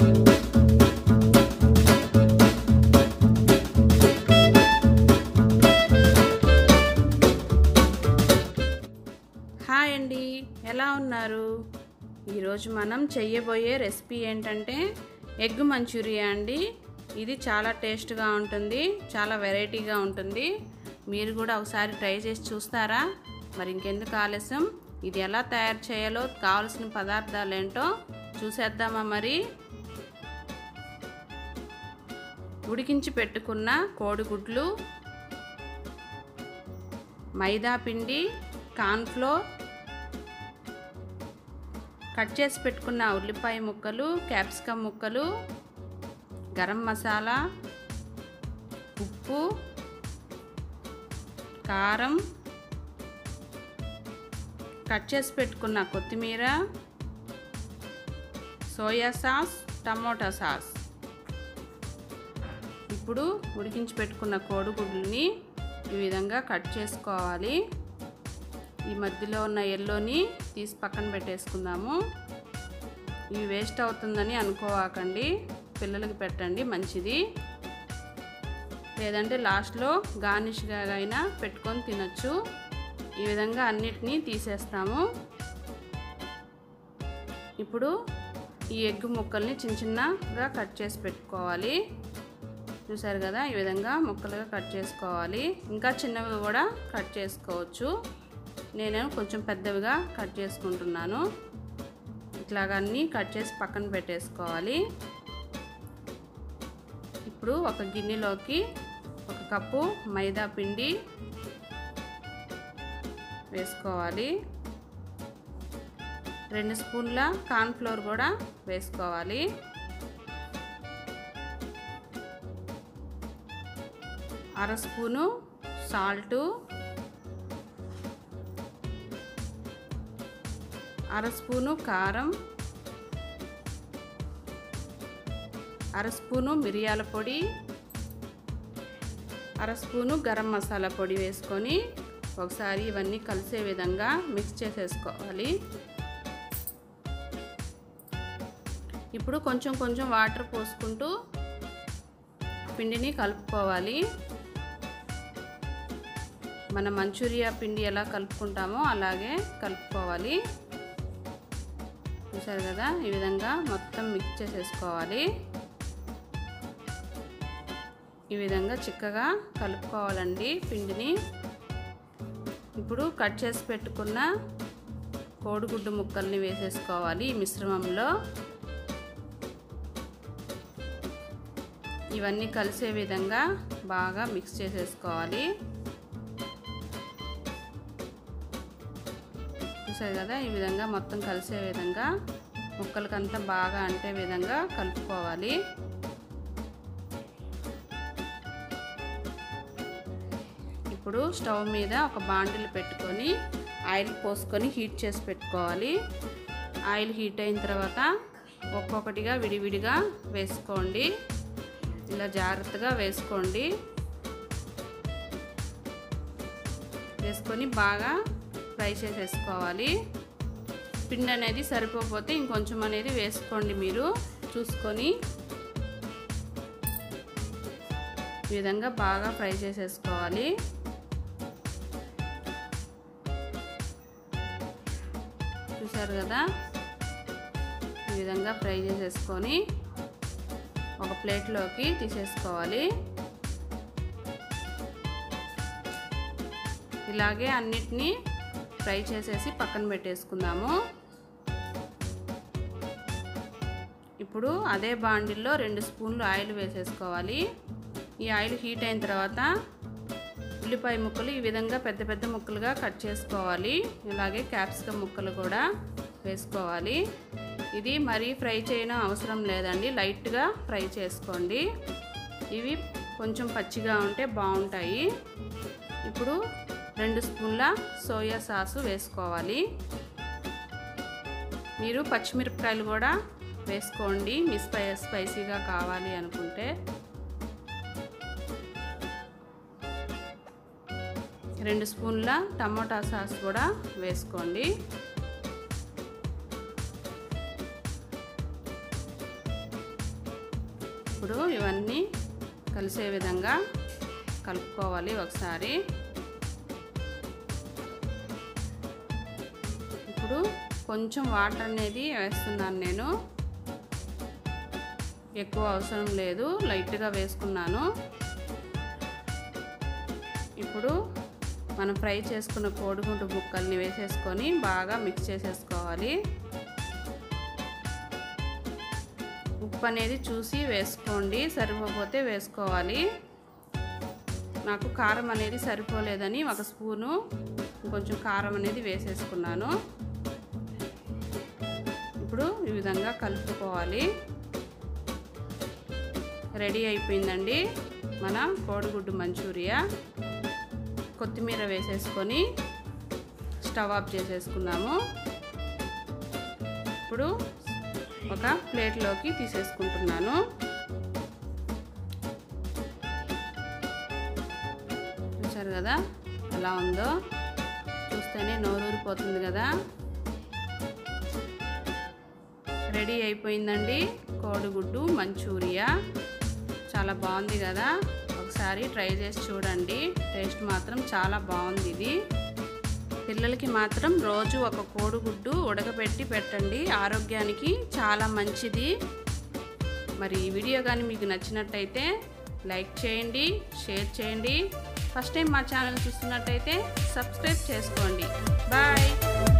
hi అండి ఎలా ఉన్నారు ఈరోజు మనం చెయ్యబోయే రెసిపీ ఏంటంటే ఎగ్ మంచూరియా అండి ఇది చాలా టేస్ట్గా ఉంటుంది చాలా వెరైటీగా ఉంటుంది మీరు కూడా ఒకసారి ట్రై చేసి చూస్తారా మరి ఇంకెందుకు ఆలస్యం ఇది ఎలా తయారు చేయాలో కావాల్సిన పదార్థాలు ఏంటో చూసేద్దామా మరి ఉడికించి పెట్టుకున్న కోడిగుడ్లు మైదా పిండి కార్న్ఫ్లోర్ కట్ చేసి పెట్టుకున్న ఉల్లిపాయ ముక్కలు క్యాప్సికమ్ ముక్కలు గరం మసాలా ఉప్పు కారం కట్ చేసి పెట్టుకున్న కొత్తిమీర సోయా సాస్ టమోటా సాస్ ఇప్పుడు ఉడికించి పెట్టుకున్న కోడిగుడ్లని ఈ విధంగా కట్ చేసుకోవాలి ఈ మధ్యలో ఉన్న ఎల్లోని తీసి పక్కన పెట్టేసుకుందాము ఇవి వేస్ట్ అవుతుందని అనుకోవాకండి పిల్లలకి పెట్టండి మంచిది లేదంటే లాస్ట్లో గార్నిష్గా అయినా పెట్టుకొని తినచ్చు ఈ విధంగా అన్నిటినీ తీసేస్తాము ఇప్పుడు ఈ ఎగ్ ముక్కల్ని చిన్న చిన్నగా కట్ చేసి పెట్టుకోవాలి చూసారు కదా ఈ విధంగా ముక్కలుగా కట్ చేసుకోవాలి ఇంకా చిన్నవి కూడా కట్ చేసుకోవచ్చు నేను కొంచెం పెద్దవిగా కట్ చేసుకుంటున్నాను ఇట్లాగన్నీ కట్ చేసి పక్కన పెట్టేసుకోవాలి ఇప్పుడు ఒక గిన్నెలోకి ఒక కప్పు మైదా పిండి వేసుకోవాలి రెండు స్పూన్ల కార్న్ఫ్లోర్ కూడా వేసుకోవాలి అర స్పూను సాల్టు అర స్పూను కారం అర స్పూను మిరియాల పొడి అర స్పూను గరం మసాలా పొడి వేసుకొని ఒకసారి ఇవన్నీ కలిసే విధంగా మిక్స్ చేసేసుకోవాలి ఇప్పుడు కొంచెం కొంచెం వాటర్ పోసుకుంటూ పిండిని కలుపుకోవాలి మన మంచూరియా పిండి ఎలా కలుపుకుంటామో అలాగే కలుపుకోవాలి చూసారు కదా ఈ విధంగా మొత్తం మిక్స్ చేసేసుకోవాలి ఈ విధంగా చిక్కగా కలుపుకోవాలండి పిండిని ఇప్పుడు కట్ చేసి పెట్టుకున్న కోడిగుడ్డు ముక్కల్ని వేసేసుకోవాలి ఈ మిశ్రమంలో ఇవన్నీ కలిసే విధంగా బాగా మిక్స్ చేసేసుకోవాలి చూసారు కదా ఈ విధంగా మొత్తం కలిసే విధంగా ముక్కలకంతా బాగా అంటే విధంగా కలుపుకోవాలి ఇప్పుడు స్టవ్ మీద ఒక బాండిల్ పెట్టుకొని ఆయిల్ పోసుకొని హీట్ చేసి పెట్టుకోవాలి ఆయిల్ హీట్ అయిన తర్వాత ఒక్కొక్కటిగా విడివిడిగా వేసుకోండి ఇలా జాగ్రత్తగా వేసుకోండి వేసుకొని బాగా ఫ్రై చేసేసుకోవాలి పిండి అనేది సరిపోకపోతే ఇంకొంచెం అనేది వేసుకోండి మీరు చూసుకొని ఈ విధంగా బాగా ఫ్రై చేసేసుకోవాలి చూసారు కదా ఈ విధంగా ఫ్రై చేసేసుకొని ఒక ప్లేట్లోకి తీసేసుకోవాలి ఇలాగే అన్నిటినీ ఫ్రై చేసేసి పక్కన పెట్టేసుకుందాము ఇప్పుడు అదే బాండిల్లో రెండు స్పూన్లు ఆయిల్ వేసేసుకోవాలి ఈ ఆయిల్ హీట్ అయిన తర్వాత ఉల్లిపాయ ముక్కలు ఈ విధంగా పెద్ద పెద్ద ముక్కలుగా కట్ చేసుకోవాలి ఇలాగే క్యాప్సికమ్ ముక్కలు కూడా వేసుకోవాలి ఇది మరీ ఫ్రై చేయడం అవసరం లేదండి లైట్గా ఫ్రై చేసుకోండి ఇవి కొంచెం పచ్చిగా ఉంటే బాగుంటాయి ఇప్పుడు రెండు స్పూన్ల సోయా సాసు వేసుకోవాలి మీరు పచ్చిమిరపకాయలు కూడా వేసుకోండి మీ స్పై స్పైసీగా కావాలి అనుకుంటే రెండు స్పూన్ల టమోటా సాస్ కూడా వేసుకోండి ఇప్పుడు ఇవన్నీ కలిసే విధంగా కలుపుకోవాలి ఒకసారి ఇప్పుడు కొంచెం వాటర్ అనేది వేస్తున్నాను నేను ఎక్కువ అవసరం లేదు లైట్గా వేసుకున్నాను ఇప్పుడు మనం ఫ్రై చేసుకున్న కోడిగుంటు ముక్కల్ని వేసేసుకొని బాగా మిక్స్ చేసేసుకోవాలి ఉప్పు అనేది చూసి వేసుకోండి సరిపోతే వేసుకోవాలి నాకు కారం అనేది సరిపోలేదని ఒక స్పూను కొంచెం కారం అనేది వేసేసుకున్నాను ఇప్పుడు ఈ విధంగా కలుపుకోవాలి రెడీ అయిపోయిందండి మన కోడిగుడ్డు మంచూరియా కొత్తిమీర వేసేసుకొని స్టవ్ ఆఫ్ చేసేసుకుందాము ఇప్పుడు ఒక ప్లేట్లోకి తీసేసుకుంటున్నాను చూసారు కదా ఎలా ఉందో చూస్తేనే నోరూరిపోతుంది కదా రెడీ అయిపోయిందండి కోడిగుడ్డు మంచూరియా చాలా బాగుంది కదా ఒకసారి ట్రై చేసి చూడండి టేస్ట్ మాత్రం చాలా బాగుంది ఇది పిల్లలకి మాత్రం రోజు ఒక కోడిగుడ్డు ఉడకబెట్టి పెట్టండి ఆరోగ్యానికి చాలా మంచిది మరి ఈ వీడియో కానీ మీకు నచ్చినట్టయితే లైక్ చేయండి షేర్ చేయండి ఫస్ట్ టైం మా ఛానల్ చూస్తున్నట్టయితే సబ్స్క్రైబ్ చేసుకోండి బాయ్